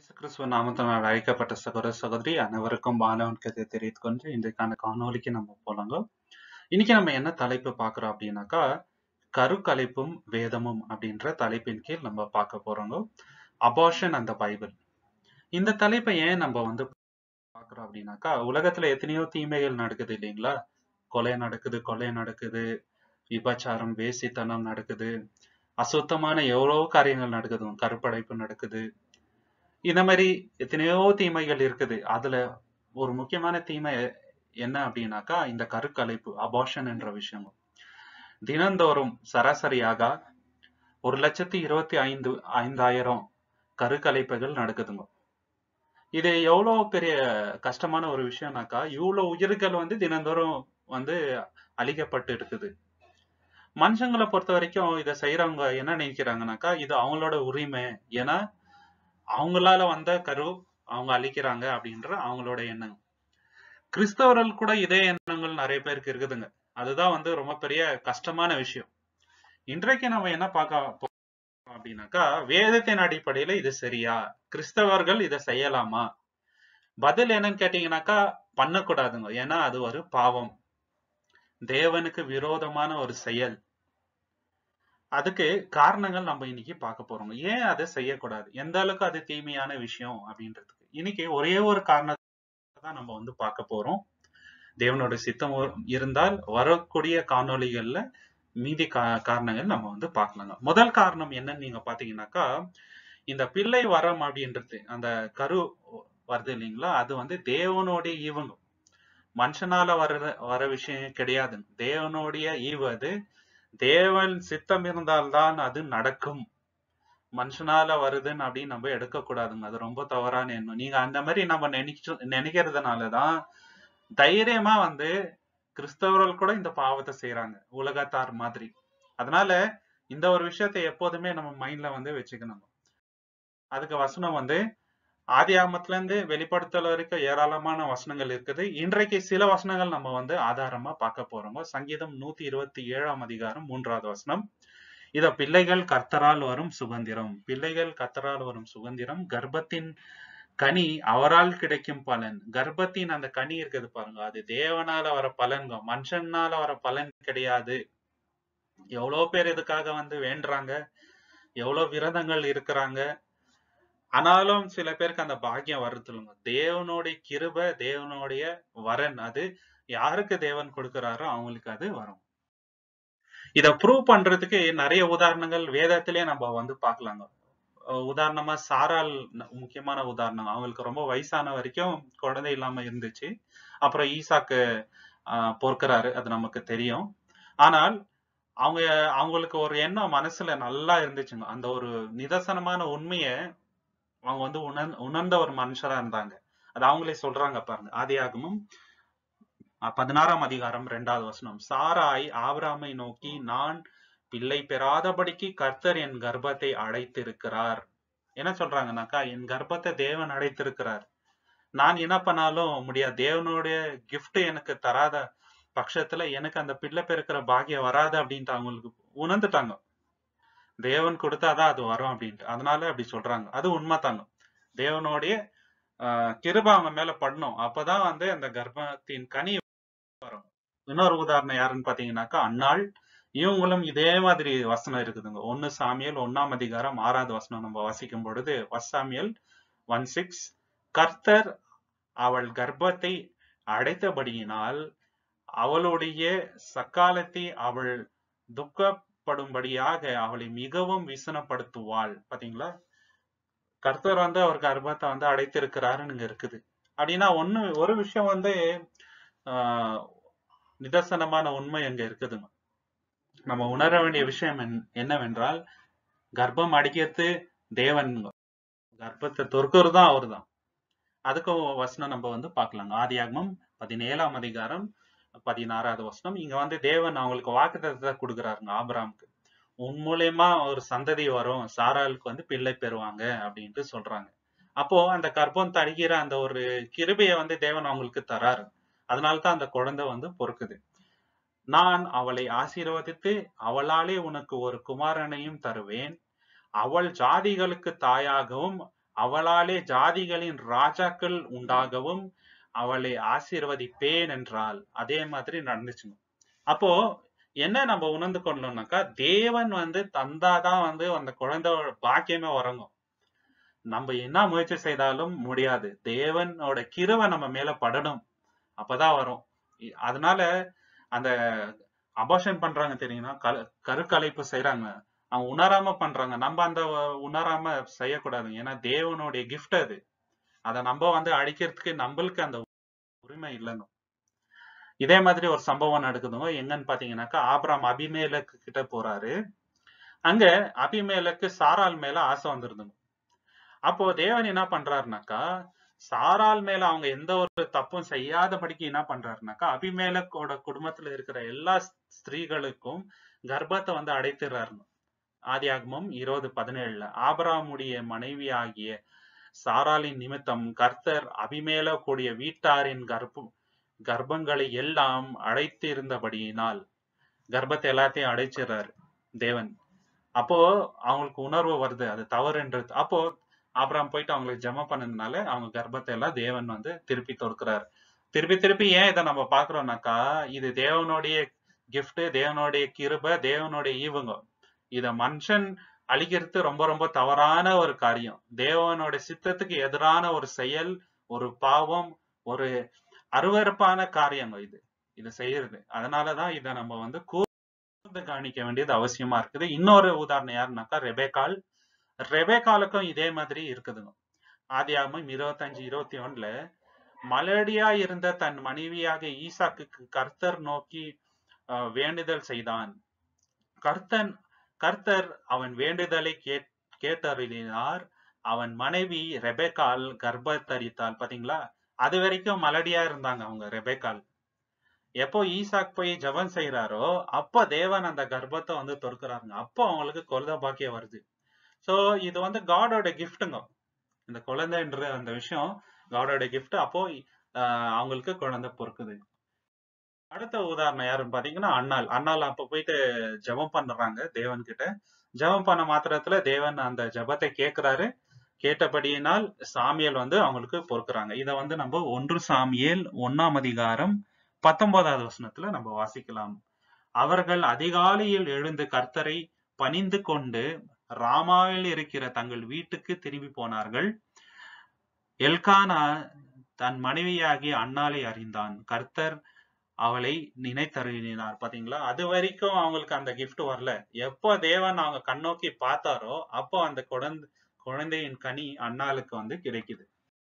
இயேசு கிறிஸ்துவ நாமத்தினால் அழைக்கப்பட்ட சகோதர சகோதரி அனைவருக்கும் பாலவன்கத்தை தெரிவித்துக் கொண்டு இன்றைக்கான காணொலிக்கு நம்ம போலாங்க இன்னைக்கு நம்ம என்ன தலைப்பு பார்க்கிறோம் அப்படின்னாக்கா கருக்கலைப்பும் வேதமும் அப்படின்ற தலைப்பின் கீழ் நம்ம பார்க்க போறோங்க அபார்ஷன் அந்த பைபிள் இந்த தலைப்பை ஏன் நம்ம வந்து பார்க்கிறோம் அப்படின்னாக்கா உலகத்துல எத்தனையோ தீமைகள் நடக்குது இல்லைங்களா கொலை நடக்குது கொலை நடக்குது விபச்சாரம் வேசித்தனம் நடக்குது அசுத்தமான எவ்வளோ காரியங்கள் நடக்குது கருப்படைப்பு நடக்குது இந்த மாதிரி எத்தனையோ தீமைகள் இருக்குது அதுல ஒரு முக்கியமான தீமை என்ன அப்படின்னாக்கா இந்த கருக்கலைப்பு அபார்ஷன் என்ற விஷயம் தினந்தோறும் சராசரியாக ஒரு லட்சத்தி இருபத்தி ஐந்து ஐந்தாயிரம் கருக்கலைப்புகள் நடக்குதுங்க இது எவ்வளோ பெரிய கஷ்டமான ஒரு விஷயம்னாக்கா இவ்வளோ உயிர்கள் வந்து தினந்தோறும் வந்து அழிக்கப்பட்டு இருக்குது மனுஷங்களை பொறுத்த வரைக்கும் இதை செய்யறவங்க என்ன நினைக்கிறாங்கனாக்கா இது அவங்களோட உரிமை ஏன்னா அவங்களால வந்த கரு அவங்க அழிக்கிறாங்க அப்படின்ற அவங்களோட எண்ணம் கிறிஸ்தவர்கள் கூட இதே எண்ணங்கள் நிறைய பேருக்கு இருக்குதுங்க அதுதான் வந்து ரொம்ப பெரிய கஷ்டமான விஷயம் இன்றைக்கு நம்ம என்ன பார்க்க போறோம் அப்படின்னாக்கா வேதத்தின் அடிப்படையில இது சரியா கிறிஸ்தவர்கள் இதை செய்யலாமா பதில் என்னன்னு கேட்டீங்கன்னாக்கா பண்ணக்கூடாதுங்க ஏன்னா அது ஒரு பாவம் தேவனுக்கு விரோதமான ஒரு செயல் அதுக்கு காரணங்கள் நம்ம இன்னைக்கு பார்க்க போறோம் ஏன் அதை செய்யக்கூடாது எந்த அளவுக்கு அது தீமையான விஷயம் அப்படின்றதுக்கு இன்னைக்கு ஒரே ஒரு காரணத்தை தான் நம்ம வந்து பார்க்க போறோம் தேவனோட சித்தம் இருந்தால் வரக்கூடிய காணொளிகள்ல மீதி கா காரணங்கள் நம்ம வந்து பார்க்கலாங்க முதல் காரணம் என்னன்னு நீங்க பாத்தீங்கன்னாக்கா இந்த பிள்ளை வரம் அப்படின்றது அந்த கரு வருது இல்லைங்களா அது வந்து தேவனுடைய ஈவங்க மனுஷனால வர வர விஷயம் கிடையாது தேவனுடைய ஈவு அது தேவன் சித்தம் இருந்தால்தான் அது நடக்கும் மனுஷனால வருதுன்னு அப்படின்னு நம்ம எடுக்க கூடாதுங்க அது ரொம்ப தவறான எண்ணம் நீங்க அந்த மாதிரி நம்ம நினைச்சு நினைக்கிறதுனாலதான் தைரியமா வந்து கிறிஸ்தவர்கள் கூட இந்த பாவத்தை செய்யறாங்க உலகத்தார் மாதிரி அதனால இந்த ஒரு விஷயத்தை எப்போதுமே நம்ம மைண்ட்ல வந்து வச்சுக்கணும் அதுக்கு வசனம் வந்து ஆதி ஆமத்துல இருந்து வெளிப்படுத்தல் வரைக்கும் ஏராளமான வசனங்கள் இருக்குது இன்றைக்கு சில வசனங்கள் நம்ம வந்து ஆதாரமா பார்க்க போறோம் சங்கீதம் நூத்தி இருபத்தி ஏழாம் அதிகாரம் மூன்றாவது வசனம் இத பிள்ளைகள் கர்த்தரால் வரும் சுதந்திரம் பிள்ளைகள் கர்த்தரால் வரும் சுதந்திரம் கர்ப்பத்தின் கனி அவரால் கிடைக்கும் பலன் கர்ப்பத்தின் அந்த கனி இருக்குது பாருங்க அது தேவனால வர பலன்க மனுஷனால வர பலன் கிடையாது எவ்வளவு பேர் இதுக்காக வந்து வேண்டுறாங்க எவ்வளவு விரதங்கள் இருக்கிறாங்க ஆனாலும் சில பேருக்கு அந்த பாக்கியம் வருதுங்க தேவனுடைய கிருப தேவனுடைய வரன் அது யாருக்கு தேவன் கொடுக்கிறாரோ அவங்களுக்கு அது வரும் இத ப்ரூவ் பண்றதுக்கு நிறைய உதாரணங்கள் வேதத்திலே நம்ம வந்து பார்க்கலாங்க உதாரணமா சாரால் முக்கியமான உதாரணம் அவங்களுக்கு ரொம்ப வயசான வரைக்கும் குழந்தை இல்லாம இருந்துச்சு அப்புறம் ஈசாக்கு ஆஹ் பொறுக்கிறாரு அது நமக்கு தெரியும் ஆனால் அவங்க அவங்களுக்கு ஒரு எண்ணம் மனசுல நல்லா இருந்துச்சுங்க அந்த ஒரு நிதர்சனமான உண்மையை அவங்க வந்து உணர் உணர்ந்த ஒரு மனுஷரா இருந்தாங்க அது அவங்களே சொல்றாங்க பாருங்க ஆதியாகமும் பதினாறாம் அதிகாரம் இரண்டாவது வசனம் சாராய் ஆபராமை நோக்கி நான் பிள்ளை பெறாதபடிக்கு கர்த்தர் என் கர்ப்பத்தை அடைத்திருக்கிறார் என்ன சொல்றாங்கனாக்கா என் கர்ப்பத்தை தேவன் அடைத்திருக்கிறார் நான் என்ன பண்ணாலும் முடியாது தேவனுடைய கிஃப்ட் எனக்கு தராத பட்சத்துல எனக்கு அந்த பிள்ளை பெருக்கிற பாக்கியம் வராது அப்படின்ட்டு அவங்களுக்கு உணர்ந்துட்டாங்க தேவன் கொடுத்தாதான் அது வரும் அப்படின்ட்டு அதனால அப்படி சொல்றாங்க அது உண்மைதாங்க தேவனுடைய ஆஹ் கிருப அவங்க மேல படணும் அப்பதான் வந்து அந்த கர்ப்பத்தின் கனி வரும் இன்னொரு உதாரணம் யாருன்னு பாத்தீங்கன்னாக்கா அன்னாள் இவங்களும் இதே மாதிரி வசனம் இருக்குதுங்க ஒன்னு சாமியல் ஒன்னாம் அதிகாரம் ஆறாவது வசனம் நம்ம வாசிக்கும் பொழுது வசாமியல் ஒன் சிக்ஸ் கர்த்தர் அவள் கர்ப்பத்தை அடைத்தபடியினால் அவளுடைய சக்காலத்தை அவள் துக்கப்படும்படியாக அவளை மிகவும் விசனப்படுத்துவாள் பாத்தீங்களா கர்த்தர் வந்து அவர் கர்ப்பத்தை வந்து அடைத்திருக்கிறாருன்னு இருக்குது அப்படின்னா ஒண்ணு ஒரு விஷயம் வந்து ஆஹ் நிதர்சனமான உண்மை அங்க இருக்குதுங்க நம்ம உணர வேண்டிய விஷயம் என்னவென்றால் கர்ப்பம் அடிக்கிறது தேவன் கர்ப்பத்தை தொற்கிறது தான் அவர் தான் அதுக்கும் வசனம் நம்ம வந்து பார்க்கலாங்க ஆதியாகமம் பதினேழாம் அதிகாரம் பதினாறாவது வசனம் இங்க வந்து தேவன் அவங்களுக்கு வாக்குத்தத்தை கொடுக்குறாருங்க ஆபராமுக்கு உன் மூலியமா ஒரு சந்ததி வரும் சாராளுக்கு வந்து பிள்ளை பெறுவாங்க அப்படின்ட்டு சொல்றாங்க அப்போ அந்த கர்ப்பம் தடுக்கிற அந்த ஒரு கிருபையை வந்து தேவன் அவங்களுக்கு தராரு அதனால்தான் அந்த குழந்தை வந்து பொறுக்குது நான் அவளை ஆசீர்வதித்து அவளாலே உனக்கு ஒரு குமாரனையும் தருவேன் அவள் ஜாதிகளுக்கு தாயாகவும் அவளாலே ஜாதிகளின் ராஜாக்கள் உண்டாகவும் அவளை ஆசீர்வதிப்பேன் என்றால் அதே மாதிரி நடந்துச்சுங்க அப்போ என்ன நம்ம உணர்ந்து கொள்ளணும்னாக்கா தேவன் வந்து தந்தாதான் வந்து அந்த குழந்தையோட பாக்கியமே வரங்கும் நம்ம என்ன முயற்சி செய்தாலும் முடியாது தேவனோட கிருவை நம்ம மேல படணும் அப்பதான் வரும் இ- அதனால அந்த அபார்ஷன் பண்றாங்க தெரியுமா கரு கருக்கலைப்பு செய்யறாங்க அவங்க உணராம பண்றாங்க நம்ம அந்த உணராம செய்யக்கூடாது ஏன்னா தேவனுடைய கிஃப்ட் அது அதை நம்ம வந்து அழிக்கிறதுக்கு நம்மளுக்கு அந்த உரிமை இல்லைன்னு இதே மாதிரி ஒரு சம்பவம் நடக்குதுங்க எங்கன்னு பாத்தீங்கன்னாக்கா ஆபிராம் அபிமேலக்கு கிட்ட போறாரு அங்க அபிமேலக்கு சாராள் மேல ஆசை வந்துருதுங்க அப்போ தேவன் என்ன பண்றாருனாக்கா சாராள் மேல அவங்க எந்த ஒரு தப்பும் செய்யாதபடிக்கு என்ன பண்றாருனாக்கா அபிமேலக்கோட குடும்பத்துல இருக்கிற எல்லா ஸ்திரீகளுக்கும் கர்ப்பத்தை வந்து அடைத்துறாரு ஆதியாகமம் இருபது பதினேழுல ஆபராமுடைய மனைவி ஆகிய சாராளின் நிமித்தம் கர்த்தர் அபிமேல கூடிய வீட்டாரின் கர்ப்பம் கர்ப்பங்களை எல்லாம் அடைத்திருந்தபடியினால் கர்ப்பத்தை எல்லாத்தையும் அடைச்சிடுறாரு தேவன் அப்போ அவங்களுக்கு உணர்வு வருது அது தவறுன்றது அப்போ அப்புறம் போயிட்டு அவங்களுக்கு ஜெபம் பண்ணதுனால அவங்க கர்ப்பத்தை எல்லாம் தேவன் வந்து திருப்பி தொடுக்கிறாரு திருப்பி திருப்பி ஏன் இதை நம்ம பாக்குறோம்னாக்கா இது தேவனுடைய gift தேவனுடைய கிருபை தேவனுடைய ஈவுங்க இத மனுஷன் அழிக்கிறது ரொம்ப ரொம்ப தவறான ஒரு காரியம் தேவனோட சித்தத்துக்கு எதிரான ஒரு செயல் ஒரு பாவம் ஒரு அருவருப்பான காரியங்க இது இது செய்யறது அதனாலதான் இத நம்ம வந்து கூர்ந்து கவனிக்க வேண்டியது அவசியமா இருக்குது இன்னொரு உதாரணம் யாருனாக்கா ரெபேக்கால் ரெபேக்காலுக்கும் இதே மாதிரி இருக்குதுங்க ஆதியாகமம் இருபத்தஞ்சு இருபத்தி ஒண்ணுல மலடியா இருந்த தன் மனைவியாக ஈசாக்குக்கு கர்த்தர் நோக்கி அஹ், வேண்டுதல் செய்தான் கர்த்தன் கர்த்தர் அவன் வேண்டுதலை கேட் கேட்டறினார் அவன் மனைவி ரெபேக்கால் கர்ப்பத்தரித்தாள் பாத்தீங்களா அது வரைக்கும் மலடியா இருந்தாங்க அவங்க ரெபேக்கால் எப்போ ஈசாக் போய் ஜெபம் செய்யறாரோ அப்ப தேவன் அந்த கர்ப்பத்தை வந்து தொடுக்கிறாருங்க அப்போ அவங்களுக்கு குழந்தை பாக்கியம் வருது சோ இது வந்து காடோட கிஃப்ட்டுங்க இந்த குழந்தைன்ற அந்த விஷயம் காடோட gift அப்போ ஆஹ் அவங்களுக்கு குழந்தை பொறுக்குது அடுத்த உதாரணம் யாருன்னு பாத்தீங்கன்னா அண்ணாள் அண்ணாள் அப்ப போயிட்டு ஜெபம் பண்றாங்க தேவன் கிட்ட ஜெபம் பண்ண மாத்திரத்துல தேவன் அந்த ஜெபத்தை கேட்கிறாரு கேட்டபடியினால் சாமியல் வந்து அவங்களுக்கு பொறுக்குறாங்க இத வந்து நம்ம ஒன்று சாமியேல் ஒன்னாம் அதிகாரம் பத்தொன்பதாவது வசனத்துல நம்ம வாசிக்கலாம் அவர்கள் அதிகாலையில் எழுந்து கர்த்தரை பணிந்து கொண்டு ராமாவில் இருக்கிற தங்கள் வீட்டுக்கு திரும்பி போனார்கள் எல்கானா தன் மனைவியாகிய அன்னாளை அறிந்தான் கர்த்தர் அவளை நினைத்தருளினார் பாத்தீங்களா அது வரைக்கும் அவங்களுக்கு அந்த gift வரல எப்போ தேவன் அவங்க கண்ணோக்கி பார்த்தாரோ அப்போ அந்த குழந்தை குழந்தையின் கனி அன்னாளுக்கு வந்து கிடைக்குது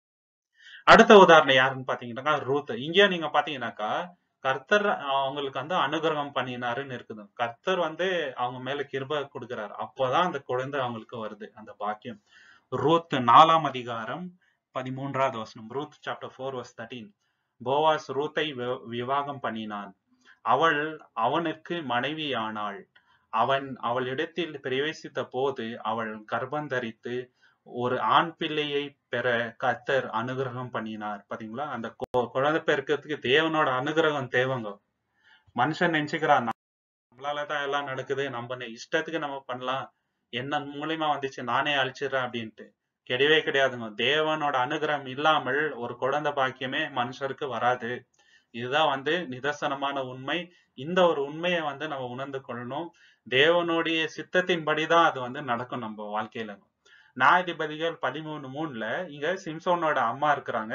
அடுத்த உதாரணம் யாருன்னு பாத்தீங்கன்னாக்கா ரூத் இங்க நீங்க பாத்தீங்கன்னாக்கா கர்த்தர் அவங்களுக்கு வந்து அனுகிரகம் பண்ணினாருன்னு இருக்குது கர்த்தர் வந்து அவங்க மேல கிருபை கொடுக்கிறாரு அப்போதான் அந்த குழந்தை அவங்களுக்கு வருது அந்த பாக்கியம் ரூத் நாலாம் அதிகாரம் பதிமூன்றாவது வசனம் Ruth chapter four verse thirteen Boaz ரூத்தை வி- விவாகம் பண்ணினான் அவள் அவனுக்கு மனைவி ஆனாள் அவன் அவளிடத்தில் பிரவேசித்த போது அவள் கர்ப்பந்தரித்து ஒரு ஆண் பிள்ளையை பெற கர்த்தர் அனுகிரகம் பண்ணினார் பாத்தீங்களா அந்த கு- குழந்தை பெருக்கிறதுக்கு தேவனோட அனுகிரகம் தேவைங்க மனுஷன் நினைச்சுக்கிறான் நம்மளால தான் எல்லாம் நடக்குது நம்ம நெ- இஷ்டத்துக்கு நம்ம பண்ணலாம் என்ன மூலியமா வந்துச்சு நானே அழிச்சிடுறேன் அப்படின்ட்டு கிடையவே கிடையாதுங்க தேவனோட அனுகிரகம் இல்லாமல் ஒரு குழந்தை பாக்கியமே மனுஷருக்கு வராது இதுதான் வந்து நிதர்சனமான உண்மை இந்த ஒரு உண்மையை வந்து நம்ம உணர்ந்து கொள்ளணும் தேவனுடைய சித்தத்தின்படிதான் அது வந்து நடக்கும் நம்ம வாழ்க்கையில நியாயாதிபதிகள் பதிமூணு மூணுல இங்க சிம்சோனோட அம்மா இருக்கிறாங்க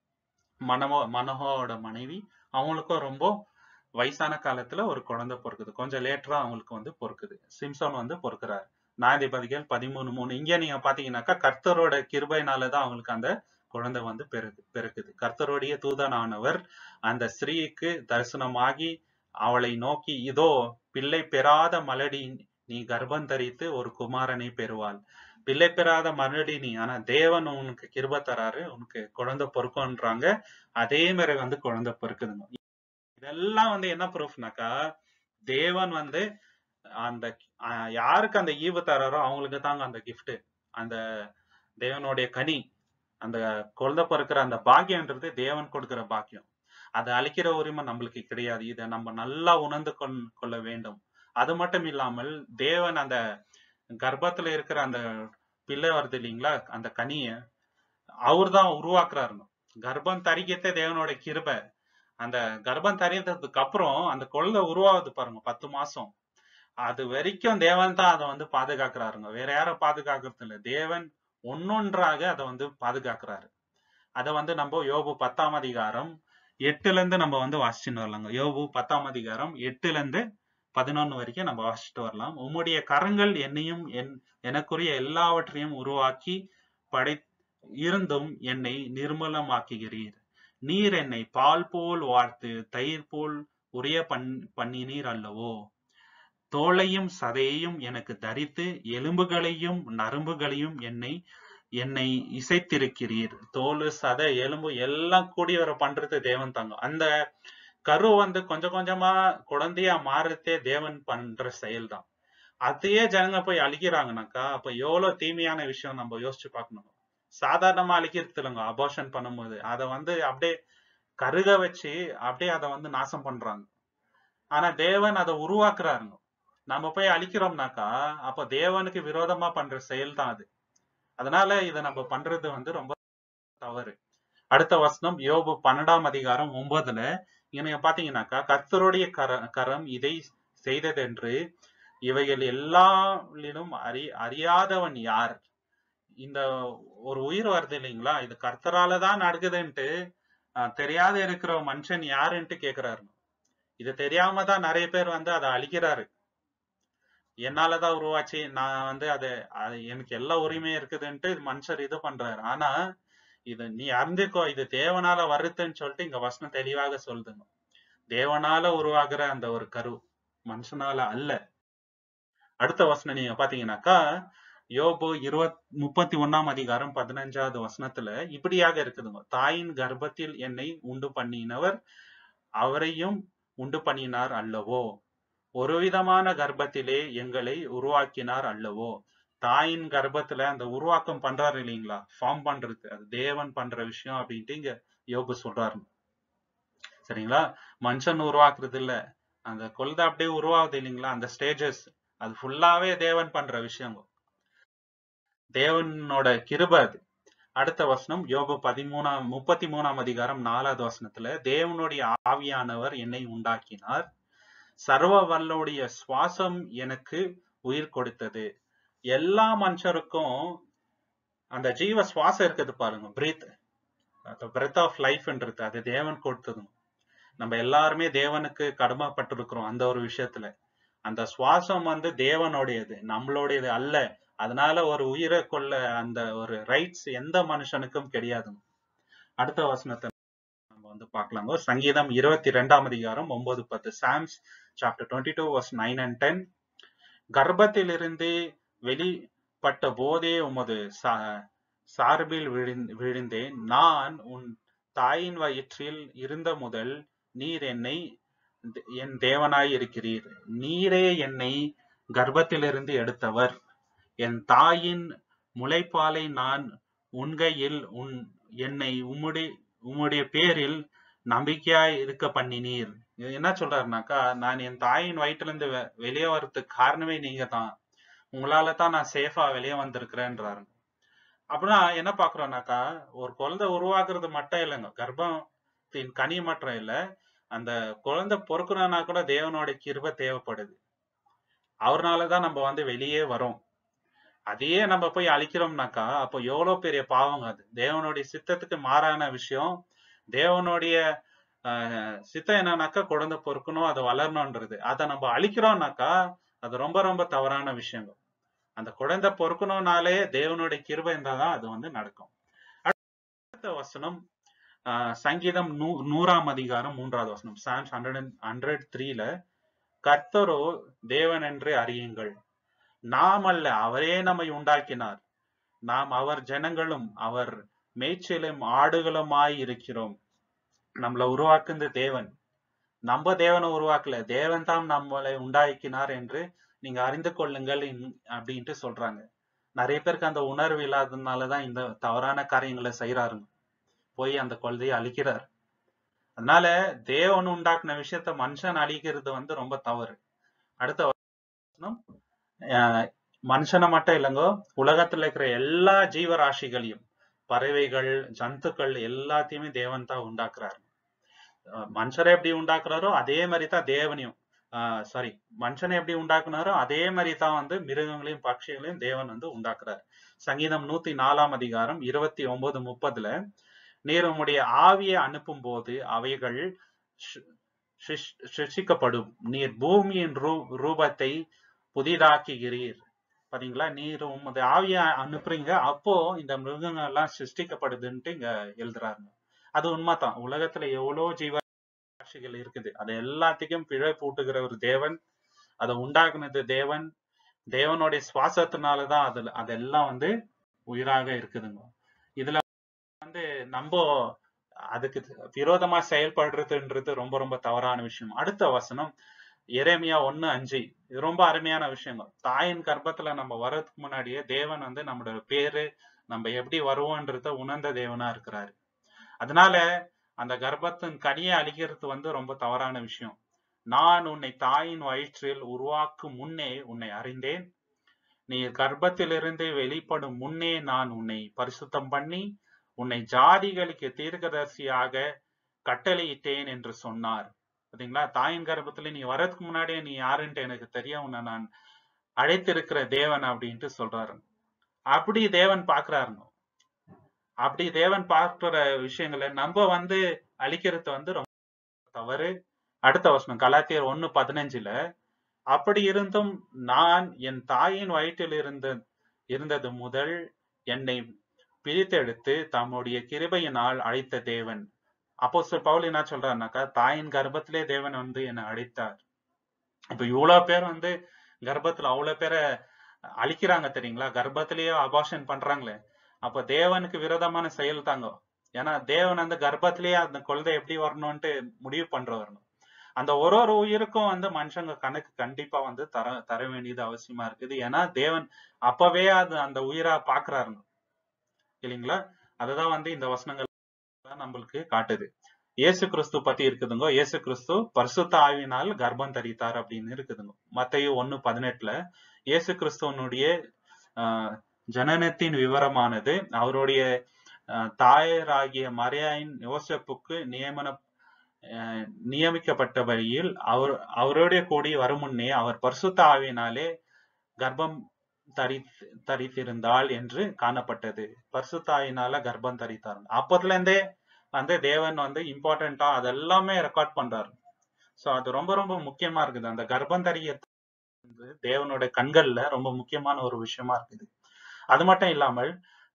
மனமோ மனோகோட மனைவி அவங்களுக்கும் ரொம்ப வயசான காலத்துல ஒரு குழந்தை பொறுக்குது கொஞ்சம் லேட்டரா அவங்களுக்கு வந்து பொறுக்குது சிம்சோன் வந்து பொறுக்கிறாரு நியாயாதிபதிகள் பதிமூணு மூணு இங்க நீங்க பாத்தீங்கன்னாக்கா கர்த்தரோட கிருபையினாலதான் அவங்களுக்கு அந்த குழந்தை வந்து பெருக்கு பெருக்குது கர்த்தருடைய தூதனானவர் அந்த ஸ்திரீக்கு தரிசனமாகி அவளை நோக்கி இதோ பிள்ளை பெறாத மலடி நீ கர்ப்பம் தரித்து ஒரு குமாரனை பெறுவாள் பிள்ளை பெறாத மலடி நீ ஆனா தேவன் உனக்கு கிருபை தராரு உனக்கு குழந்தை பொறுக்குன்றாங்க அதே மாதிரி வந்து குழந்தை பொறுக்குதுங்க இதெல்லாம் வந்து என்ன ப்ரூஃப்னாக்கா தேவன் வந்து அந்த ஆஹ் யாருக்கு அந்த ஈவு தராரோ அவங்களுக்கு தாங்க அந்த gift அந்த தேவனுடைய கனி அந்த குழந்தை பிறக்கிற அந்த பாக்கியம்ன்றது தேவன் கொடுக்கிற பாக்கியம் அதை அழிக்கிற உரிமை நம்மளுக்கு கிடையாது இதை நம்ம நல்லா உணர்ந்து கொள் கொள்ள வேண்டும் அது மட்டும் இல்லாமல் தேவன் அந்த கர்ப்பத்துல இருக்கிற அந்த பிள்ளை வருது இல்லைங்களா அந்த கனிய அவர் தான் உருவாக்குறாருங்க கர்ப்பம் தரிக்கத்தே தேவனோட கிருபை அந்த கர்ப்பம் தரித்ததுக்கு அப்புறம் அந்த குழந்தை உருவாகுது பாருங்க பத்து மாசம் அது வரைக்கும் தேவன் தான் அதை வந்து பாதுகாக்கிறாருங்க வேற யாரும் பாதுகாக்கிறது இல்ல தேவன் ஒன்னொன்றாக அதை வந்து பாதுகாக்கிறாரு அதை வந்து நம்ம யோபு பத்தாம் அதிகாரம் எட்டுல இருந்து நம்ம வந்து வாசிச்சுன்னு வரலாங்க யோபு பத்தாம் அதிகாரம் எட்டுல இருந்து பதினொன்னு வரைக்கும் நம்ம வாசிச்சுட்டு வரலாம் உம்முடைய கரங்கள் என்னையும் என் எனக்குரிய எல்லாவற்றையும் உருவாக்கி படை இருந்தும் என்னை நிர்மலமாக்குகிறீர் நீர் என்னை பால் போல் வார்த்து தயிர் போல் உரிய பண் பண்ணினீர் அல்லவோ தோளையும் சதையையும் எனக்கு தரித்து எலும்புகளையும் நரம்புகளையும் என்னை என்னை இசைத்திருக்கிறீர் தோல் சதை எலும்பு எல்லாம் கூடி வர பண்றது தேவன் தாங்க அந்த கரு வந்து கொஞ்சம் கொஞ்சமா குழந்தையா மாறுறதே தேவன் பண்ற செயல் தான் அதையே ஜனங்க போய் அழிக்கிறாங்கனாக்கா அப்ப எவ்வளவு தீமையான விஷயம் நம்ம யோசிச்சு பார்க்கணும் சாதாரணமா அழிக்கிறது இல்லைங்க அபார்ஷன் பண்ணும்போது அதை வந்து அப்படியே கருக வச்சு அப்படியே அதை வந்து நாசம் பண்றாங்க ஆனா தேவன் அதை உருவாக்குறாருங்க நம்ம போய் அழிக்கிறோம்னாக்கா அப்ப தேவனுக்கு விரோதமா பண்ற செயல் தான் அது அதனால இதை நம்ம பண்றது வந்து ரொம்ப தவறு அடுத்த வசனம் யோபு பன்னெண்டாம் அதிகாரம் ஒன்பதுல இவங்க பாத்தீங்கன்னாக்கா கர்த்தருடைய கர கரம் இதை செய்ததென்று இவைகள் எல்லாரிலும் அறி அறியாதவன் யார் இந்த ஒரு உயிர் வருது இல்லைங்களா இது கர்த்தரால தான் நடக்குதுன்ட்டு அஹ், தெரியாத இருக்கிற மனுஷன் யாருன்ட்டு கேக்குறாரு இது தெரியாம தான் நிறைய பேர் வந்து அதை அழிக்கிறாரு என்னாலதான் உருவாச்சு நான் வந்து அது அது எனக்கு எல்லா உரிமையும் இருக்குதுன்ட்டு மனுஷர் இது பண்றாரு ஆனா இது நீ அறிந்துக்கோ இது தேவனால வருதுன்னு சொல்லிட்டு இங்க வசனம் தெளிவாக சொல்லுதுங்க தேவனால உருவாகுற அந்த ஒரு கரு மனுஷனால அல்ல அடுத்த வசனம் நீங்க பாத்தீங்கன்னாக்கா யோபு இருபத் முப்பத்தி ஒண்ணாம் அதிகாரம் பதினஞ்சாவது வசனத்துல இப்படியாக இருக்குதுங்க தாயின் கர்ப்பத்தில் என்னை உண்டு பண்ணினவர் அவரையும் உண்டு பண்ணினார் அல்லவோ ஒரு விதமான கர்ப்பத்திலே எங்களை உருவாக்கினார் அல்லவோ தாயின் கர்ப்பத்துல அந்த உருவாக்கம் பண்றாரு இல்லைங்களா ஃபார்ம் பண்றது அது தேவன் பண்ற விஷயம் அப்படின்ட்டு இங்க யோபு சொல்றாரு சரிங்களா மனுஷன் உருவாக்குறது இல்ல அந்த கொள்கை அப்படியே உருவாகுது இல்லைங்களா அந்த ஸ்டேஜஸ் அது ஃபுல்லாவே தேவன் பண்ற விஷயம் தேவனோட கிருபை அது அடுத்த வசனம் யோபு பதிமூணாம் முப்பத்தி மூணாம் அதிகாரம் நாலாவது வசனத்துல தேவனுடைய ஆவியானவர் என்னை உண்டாக்கினார் சர்வ வல்லோடைய சுவாசம் எனக்கு உயிர் கொடுத்தது எல்லா மனுஷருக்கும் அந்த ஜீவ சுவாசம் இருக்குது பாருங்க பிரீத் பிரெத் ஆஃப் லைஃப்ன்றது அது தேவன் கொடுத்ததும் நம்ம எல்லாருமே தேவனுக்கு கடமைப்பட்டிருக்கிறோம் அந்த ஒரு விஷயத்துல அந்த சுவாசம் வந்து தேவனுடையது நம்மளுடையது அல்ல அதனால ஒரு உயிரை கொள்ள அந்த ஒரு ரைட்ஸ் எந்த மனுஷனுக்கும் கிடையாதுங்க அடுத்த வசனத்தை நம்ம வந்து பார்க்கலாங்க சங்கீதம் இருபத்தி ரெண்டாம் அதிகாரம் ஒன்பது பத்து psalms chapter twenty two verse nine and ten கர்ப்பத்திலிருந்து வெளிப்பட்ட போதே உமது சா- சார்பில் விழுந்- விழுந்தேன் நான் உன் தாயின் வயிற்றில் இருந்த முதல் நீர் என்னை த- என் தேவனாய் இருக்கிறீர் நீரே என்னை கர்ப்பத்திலிருந்து எடுத்தவர் என் தாயின் முளைப்பாலை நான் உண்கையில் உன் என்னை உம்முடைய உம்முடைய பேரில் நம்பிக்கையாய் இருக்க பண்ணினீர் இது என்ன சொல்றாருனாக்கா நான் என் தாயின் வயிற்றுல இருந்து வெ- வெளியே வர்றதுக்கு காரணமே நீங்க தான் உங்களால தான் நான் சேஃபா வெளியே வந்திருக்கிறேன்றாரு அப்படின்னா என்ன பாக்குறோம்னாக்கா ஒரு குழந்தை உருவாக்குறது மட்டும் இல்லைங்க கர்ப்பத்தின் கனி மட்டும் இல்ல அந்த குழந்தை பொறுக்கணும்னா கூட தேவனோட கிருபை தேவைப்படுது அவர்னாலதான் நம்ம வந்து வெளியே வரோம் அதையே நம்ம போய் அழிக்கிறோம்னாக்கா அப்போ எவ்வளவு பெரிய பாவங்க அது தேவனுடைய சித்தத்துக்கு மாறான விஷயம் தேவனுடைய ஆஹ், சித்தம் என்னன்னாக்கா குழந்தை பொறுக்கணும் அது வளரணும்ன்றது அதை நம்ம அழிக்கிறோம்னாக்கா அது ரொம்ப ரொம்ப தவறான விஷயங்க அந்த குழந்தை பொறுக்கணும்னாலே தேவனுடைய கிருபை இருந்தாதான் அது வந்து நடக்கும் அடுத்த வசனம் ஆஹ், சங்கீதம் நூ நூறாம் அதிகாரம் மூன்றாவது வசனம் சாம்ஸ் ஹண்ட்ரட் ஹண்ட்ரட் த்ரீல கர்த்தரோ தேவன் என்று அறியுங்கள் நாம் அல்ல அவரே நம்மை உண்டாக்கினார் நாம் அவர் ஜனங்களும் அவர் மேய்ச்சலும் ஆடுகளுமாய் இருக்கிறோம் நம்மளை உருவாக்குந்த தேவன் நம்ம தேவனை உருவாக்கல தேவன் தான் நம்மளை உண்டாக்கினார் என்று நீங்க அறிந்து கொள்ளுங்கள் இன்- அப்படின்ட்டு சொல்றாங்க நிறைய பேருக்கு அந்த உணர்வு இல்லாததுனாலதான் இந்த தவறான காரியங்களை செய்யறாருங்க போய் அந்த குழந்தையை அழிக்கிறார் அதனால தேவன் உண்டாக்குன விஷயத்த மனுஷன் அழிக்கிறது வந்து ரொம்ப தவறு அடுத்த வசனம் அஹ், மனுஷனை மட்டும் இல்லைங்கோ உலகத்துல இருக்கிற எல்லா ஜீவராசிகளையும் பறவைகள் ஜந்துக்கள் எல்லாத்தையுமே தேவன் தான் உண்டாக்குறாரு அஹ் மனுஷரை எப்படி உண்டாக்குறாரோ அதே மாதிரி தான் தேவனையும் சாரி மனுஷனை எப்படி உண்டாக்குனாரோ அதே மாதிரி தான் வந்து மிருகங்களையும் பட்சிகளையும் தேவன் வந்து உண்டாக்குறாரு சங்கீதம் நூத்தி நாலாம் அதிகாரம் இருபத்தி ஒன்பது முப்பதுல நீர் உம்முடைய ஆவியை அனுப்பும் போது அவைகள் சி- சிஷ்- சிருஷ்டிக்கப்படும் நீர் பூமியின் ரூ ரூபத்தை புதிதாக்குகிறீர் பாத்தீங்களா நீர் உமது ஆவியை அனுப்புறீங்க அப்போ இந்த மிருகங்கள் எல்லாம் சிருஷ்டிக்கப்படுதுன்ட்டு இங்க எழுதுறாருங்க அது உண்மைதான் உலகத்துல எவ்வளவு ஜீவராசிகள் இருக்குது அது எல்லாத்துக்கும் பிழை பூட்டுகிற ஒரு தேவன் அதை உண்டாக்குனது தேவன் தேவனுடைய சுவாசத்தினாலதான் அதுல அதெல்லாம் வந்து உயிராக இருக்குதுங்க இதுல வந்து நம்ம அதுக்கு விரோதமா செயல்படுறதுன்றது ரொம்ப ரொம்ப தவறான விஷயம் அடுத்த வசனம் எரேமியா ஒண்ணு அஞ்சு இது ரொம்ப அருமையான விஷயங்க தாயின் கர்ப்பத்துல நம்ம வர்றதுக்கு முன்னாடியே தேவன் வந்து நம்மளோட பேரு நம்ம எப்படி வருவோன்றத உணர்ந்த தேவனா இருக்கிறாரு அதனால அந்த கர்ப்பத்தின் கனியை அழிக்கிறது வந்து ரொம்ப தவறான விஷயம் நான் உன்னை தாயின் வயிற்றில் உருவாக்கும் முன்னே உன்னை அறிந்தேன் நீ கர்ப்பத்திலிருந்து வெளிப்படும் முன்னே நான் உன்னை பரிசுத்தம் பண்ணி உன்னை ஜாதிகளுக்கு தீர்க்கதரிசியாக கட்டளையிட்டேன் என்று சொன்னார் பாத்தீங்களா தாயின் கர்ப்பத்துல நீ வர்றதுக்கு முன்னாடியே நீ யாருன்ட்டு எனக்கு தெரியும் உன்னை நான் அழைத்திருக்கிற தேவன் அப்படின்ட்டு சொல்றாரு அப்படி தேவன் பாக்குறாருங்க அப்படி தேவன் பார்க்கிற விஷயங்களை நம்ம வந்து அழிக்கிறது வந்து ரொம்ப தவறு அடுத்த வசனம் கலாத்தியர் ஒண்ணு பதினஞ்சுல அப்படி இருந்தும் நான் என் தாயின் வயிற்றில் இருந்த இருந்தது முதல் என்னை பிரித்தெடுத்து தம்முடைய கிருபையினால் அழைத்த தேவன் அப்போ பவுல் என்ன சொல்றாருனாக்கா தாயின் கர்ப்பத்திலே தேவன் வந்து என்னை அழைத்தார் இப்ப இவ்வளவு பேர் வந்து கர்ப்பத்துல அவ்வளவு பேரை அழிக்கிறாங்க தெரியுங்களா கர்ப்பத்திலேயே அபாஷன் பண்றாங்களே அப்ப தேவனுக்கு விரோதமான செயல் தாங்க ஏன்னா தேவன் அந்த கர்ப்பத்திலேயே அந்த குழந்தை எப்படி வரணும்ட்டு முடிவு பண்றவர் அந்த ஒரு ஒரு உயிருக்கும் வந்து மனுஷங்க கணக்கு கண்டிப்பா வந்து தர தர வேண்டியது அவசியமா இருக்குது ஏன்னா தேவன் அப்பவே அது அந்த உயிரா பாக்குறாருங்க இல்லைங்களா அதுதான் வந்து இந்த வசனங்கள் தான் நம்மளுக்கு காட்டுது இயேசு கிறிஸ்து பத்தி இருக்குதுங்க இயேசு கிறிஸ்து பரிசுத்த ஆவியினால் கர்ப்பம் தரித்தார் அப்படின்னு இருக்குதுங்க மத்தையு ஒண்ணு பதினெட்டுல இயேசு கிறிஸ்துவனுடைய ஆஹ் ஜனனத்தின் விவரமானது அவருடைய ஆஹ் தாயராகிய மரியாயின் யோசப்புக்கு நியமன ஆஹ் நியமிக்கப்பட்ட வழியில் அவர் அவருடைய கூடி வரும் முன்னே அவர் பரிசுத்த ஆவியினாலே கர்ப்பம் தரி தரித்திருந்தாள் என்று காணப்பட்டது பரிசுத்த ஆவியினால கர்ப்பம் தரித்தார் அப்பத்துல இருந்தே வந்து தேவன் வந்து இம்பார்ட்டண்டா அதெல்லாமே ரெக்கார்ட் பண்றாரு சோ அது ரொம்ப ரொம்ப முக்கியமா இருக்குது அந்த கர்ப்பம் தரிய தேவனோட கண்கள்ல ரொம்ப முக்கியமான ஒரு விஷயமா இருக்குது அது மட்டும் இல்லாமல்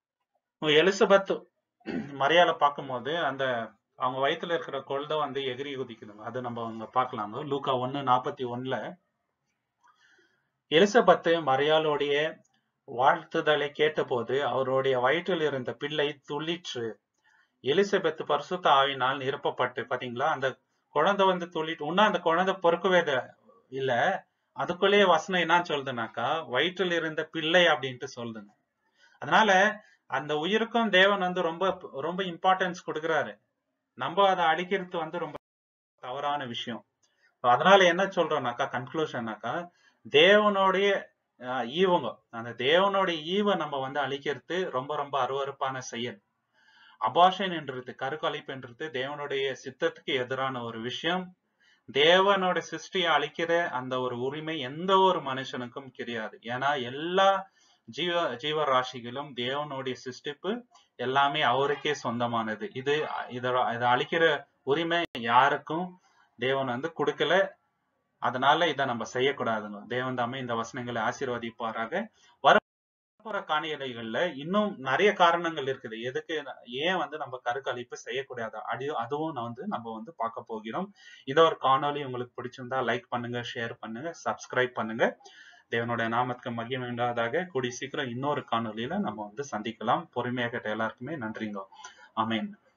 எலிசபெத் மரியாதை பார்க்கும்போது அந்த அவங்க வயித்துல இருக்கிற குழந்தை வந்து எகிரி குதிக்குதுங்க அது நம்ம அங்க பார்க்கலாங்க லூக்கா ஒண்ணு நாற்பத்தி ஒண்ணுல எலிசபெத்து மரியாளுடைய வாழ்த்துதலை கேட்டபோது அவருடைய வயிற்றில் இருந்த பிள்ளை துள்ளிற்று எலிசபெத் பரிசுத்த ஆவினால் நிரப்பப்பட்டு பாத்தீங்களா அந்த குழந்தை வந்து துள்ளிட்டு இன்னும் அந்த குழந்தை பொறுக்கவே இல்ல அதுக்குள்ளேயே வசனம் என்ன சொல்லுதுனாக்கா வயிற்றில் இருந்த பிள்ளை அப்படின்ட்டு சொல்லுதுங்க அதனால அந்த உயிருக்கும் தேவன் வந்து ரொம்ப ரொம்ப இம்பார்ட்டன்ஸ் கொடுக்குறாரு நம்ம அதை அழிக்கிறது வந்து ரொம்ப தவறான விஷயம் அதனால என்ன சொல்றோம்னாக்கா கன்க்ளூஷன்னாக்கா தேவனுடைய ஈவங்க அந்த தேவனுடைய ஈவை நம்ம வந்து அழிக்கிறது ரொம்ப ரொம்ப அருவறுப்பான செயல் அபாஷன் என்றது கருக்கலைப்புன்றது தேவனுடைய சித்தத்துக்கு எதிரான ஒரு விஷயம் தேவனோட சிருஷ்டியை அழிக்கிற அந்த ஒரு உரிமை எந்த ஒரு மனுஷனுக்கும் கிடையாது ஏன்னா எல்லா ஜீவ ஜீவராசிகளும் தேவனுடைய சிருஷ்டிப்பு எல்லாமே அவருக்கே சொந்தமானது இது இத இதை அழிக்கிற உரிமை யாருக்கும் தேவன் வந்து கொடுக்கல அதனால இதை நம்ம செய்யக்கூடாதுங்க தேவன் தாமே இந்த வசனங்களை ஆசீர்வதிப்பாராக வரப்போற காணியலைகள்ல இன்னும் நிறைய காரணங்கள் இருக்குது எதுக்கு ஏன் வந்து நம்ம கருக்கழிப்பு செய்யக்கூடாது அடி அதுவும் நான் வந்து நம்ம வந்து பார்க்க போகிறோம் இந்த ஒரு காணொலி உங்களுக்கு பிடிச்சிருந்தா லைக் பண்ணுங்க ஷேர் பண்ணுங்க சப்ஸ்கிரைப் பண்ணுங்க தேவனுடைய நாமத்துக்கு மகிமை உண்டாதாக கூடி சீக்கிரம் இன்னொரு காணொலியில நம்ம வந்து சந்திக்கலாம் பொறுமையாக கேட்ட எல்லாருக்குமே நன்றிங்க ஆமேன்